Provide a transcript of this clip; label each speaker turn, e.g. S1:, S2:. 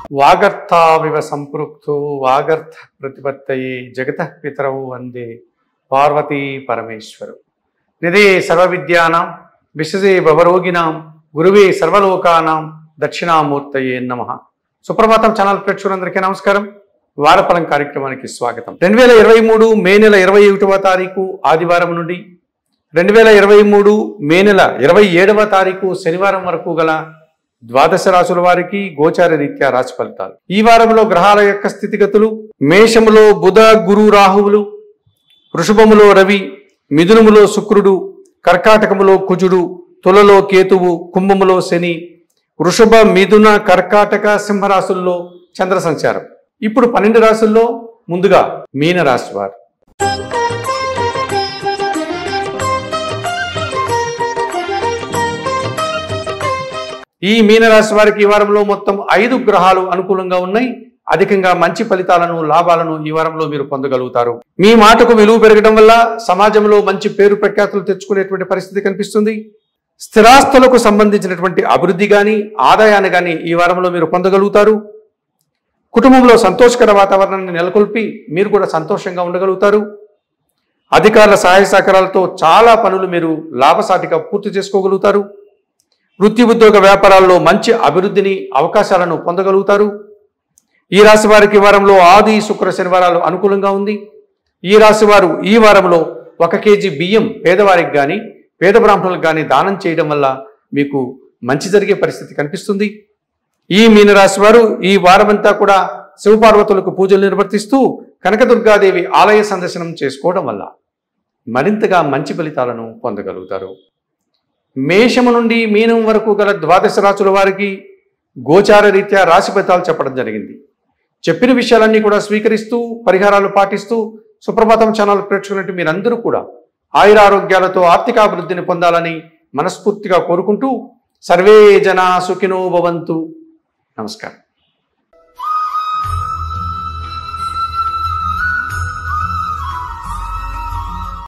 S1: వాగర్థావివ సంపృక్తో వాగర్థ ప్రతిపత్తయే జగత పితరవు వందే పార్వతీ పరమేశ్వరు నిదే సర్వవిద్యానాం విశజే భవరోగిణాం గురువే సర్వలోకానాం దక్షిణామూర్తయే నమ సుప్రభాతం ఛానల్ ప్రేక్షకులందరికీ నమస్కారం వారఫలం కార్యక్రమానికి స్వాగతం రెండు వేల ఇరవై మూడు మే నెల ఇరవై ఒకటవ తారీఖు ఆదివారం నుండి రెండు వేల ఇరవై మూడు మే నెల ఇరవై ఏడవ తారీఖు శనివారం వరకు గల ద్వాదశ రాశుల వారికి గోచార రీత్యా రాశి ఫలితాలు ఈ వారంలో గ్రహాల యొక్క స్థితిగతులు మేషములో బుధ గురు రాహువులు వృషభములో రవి మిథునములో శుక్రుడు కర్కాటకములో కుజుడు తులలో కేతువు కుంభములో శని వృషభ మిథున కర్కాటక సింహరాశుల్లో చంద్ర సంచారం ఇప్పుడు పన్నెండు రాశుల్లో ముందుగా మీన రాశి వారు ఈ మీనరాశి వారికి ఈ వారంలో మొత్తం ఐదు గ్రహాలు అనుకూలంగా ఉన్నాయి అధికంగా మంచి ఫలితాలను లాభాలను ఈ వారంలో మీరు పొందగలుగుతారు మీ మాటకు విలువ పెరగడం వల్ల సమాజంలో మంచి పేరు ప్రఖ్యాతులు తెచ్చుకునేటువంటి పరిస్థితి కనిపిస్తుంది స్థిరాస్తులకు సంబంధించినటువంటి అభివృద్ధి కానీ ఆదాయాన్ని కానీ ఈ వారంలో మీరు పొందగలుగుతారు కుటుంబంలో సంతోషకర వాతావరణాన్ని నెలకొల్పి మీరు కూడా సంతోషంగా ఉండగలుగుతారు అధికారుల సహాయ సహకారాలతో చాలా పనులు మీరు లాభసాటిగా పూర్తి చేసుకోగలుగుతారు వృత్తి ఉద్యోగ వ్యాపారాల్లో మంచి అభివృద్ధిని అవకాశాలను పొందగలుగుతారు ఈ రాశి వారికి ఈ వారంలో ఆది శుక్ర శనివారాలు అనుకూలంగా ఉంది ఈ రాశి వారు ఈ వారంలో ఒక కేజీ బియ్యం పేదవారికి కానీ పేద బ్రాహ్మణులకు కానీ దానం చేయడం వల్ల మీకు మంచి జరిగే పరిస్థితి కనిపిస్తుంది ఈ మీనరాశి వారు ఈ వారమంతా కూడా శివపార్వతులకు పూజలు నిర్వర్తిస్తూ కనకదుర్గాదేవి ఆలయ సందర్శనం చేసుకోవడం వల్ల మరింతగా మంచి ఫలితాలను పొందగలుగుతారు మేషము నుండి మీనం వరకు గల ద్వాదశ రాశుల వారికి గోచార రీత్యా రాశి ఫలితాలు చెప్పడం జరిగింది చెప్పిన విషయాలన్నీ కూడా స్వీకరిస్తూ పరిహారాలు పాటిస్తూ సుప్రభాతం ఛానల్ ప్రేక్షకున్నట్టు మీరందరూ కూడా ఆయురారోగ్యాలతో ఆర్థికాభివృద్ధిని పొందాలని మనస్ఫూర్తిగా కోరుకుంటూ సర్వే జనా సుఖినో భవంతు నమస్కారం